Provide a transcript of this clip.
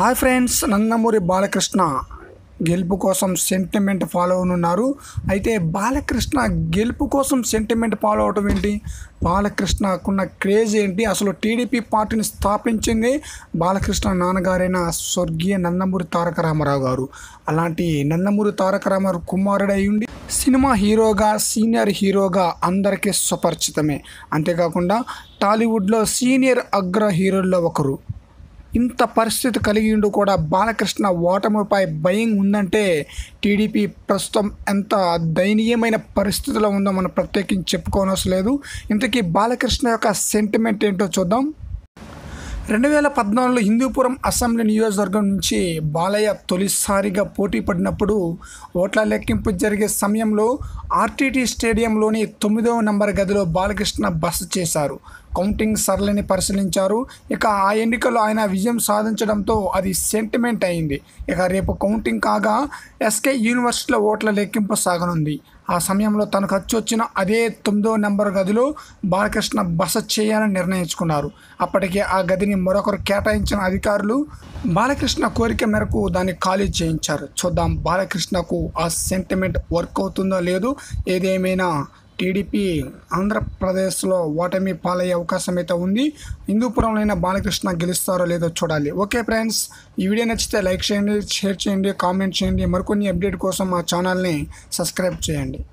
hi friends Nandamuri Balakrishna గెలుపు కోసం sentiment follow అవునున్నారు అయితే బాలకృష్ణ గెలుపు కోసం సెంటిమెంట్ ఫాలో అవటం ఏంటి బాలకృష్ణకున్న క్రేజ్ ఏంటి అసలు టీడీపీ పార్టీని స్థాపించింది బాలకృష్ణ నాన్నగారైన స్వర్గీయ నందమూరి తారక రామారావు గారు అలాంటి నందమూరి తారక రామారావు కుమారుడు అయ్యుండి సినిమా హీరోగా సీనియర్ హీరోగా అందరికీ సుపరిచితమే అంతేకాకుండా టాలీవుడ్లో సీనియర్ అగ్ర హీరోల్లో ఒకరు ఇంత పరిస్థితి కలిగి ఉండి కూడా బాలకృష్ణ ఓటమిపై భయం ఉందంటే టీడీపీ ప్రస్తుతం ఎంత దయనీయమైన పరిస్థితిలో ఉందో మనం ప్రత్యేకించి చెప్పుకోనవసరం లేదు ఇంతకీ బాలకృష్ణ యొక్క సెంటిమెంట్ ఏంటో చూద్దాం రెండు వేల పద్నాలుగులో హిందూపురం అసెంబ్లీ నియోజకవర్గం నుంచి బాలయ్య తొలిసారిగా పోటీ పడినప్పుడు ఓట్ల లెక్కింపు జరిగే సమయంలో ఆర్టీటీ స్టేడియంలోని తొమ్మిదవ నంబర్ గదిలో బాలకృష్ణ బస చేశారు కౌంటింగ్ సరళిని పరిశీలించారు ఇక ఆ ఎన్నికల్లో ఆయన విజయం సాధించడంతో అది సెంటిమెంట్ అయింది ఇక రేపు కౌంటింగ్ కాగా ఎస్కే యూనివర్సిటీలో ఓట్ల లెక్కింపు సాగనుంది ఆ సమయంలో తనకు వచ్చి వచ్చిన అదే తొమ్మిదో నెంబర్ గదిలో బాలకృష్ణ బస చేయాలని నిర్ణయించుకున్నారు అప్పటికే ఆ గదిని మరొకరు కేటాయించిన అధికారులు బాలకృష్ణ కోరిక మేరకు దాన్ని ఖాళీ చేయించారు చూద్దాం బాలకృష్ణకు ఆ సెంటిమెంట్ వర్క్ అవుతుందో లేదో ఏదేమైనా టీడీపీ ఆంధ్రప్రదేశ్లో ఓటమి పాలయ్యే అవకాశం అయితే ఉంది హిందూపురంలో బాలకృష్ణ గెలుస్తారో లేదో చూడాలి ఓకే ఫ్రెండ్స్ ఈ వీడియో నచ్చితే లైక్ చేయండి షేర్ చేయండి కామెంట్ చేయండి మరికొన్ని అప్డేట్ కోసం మా ఛానల్ని సబ్స్క్రైబ్ చేయండి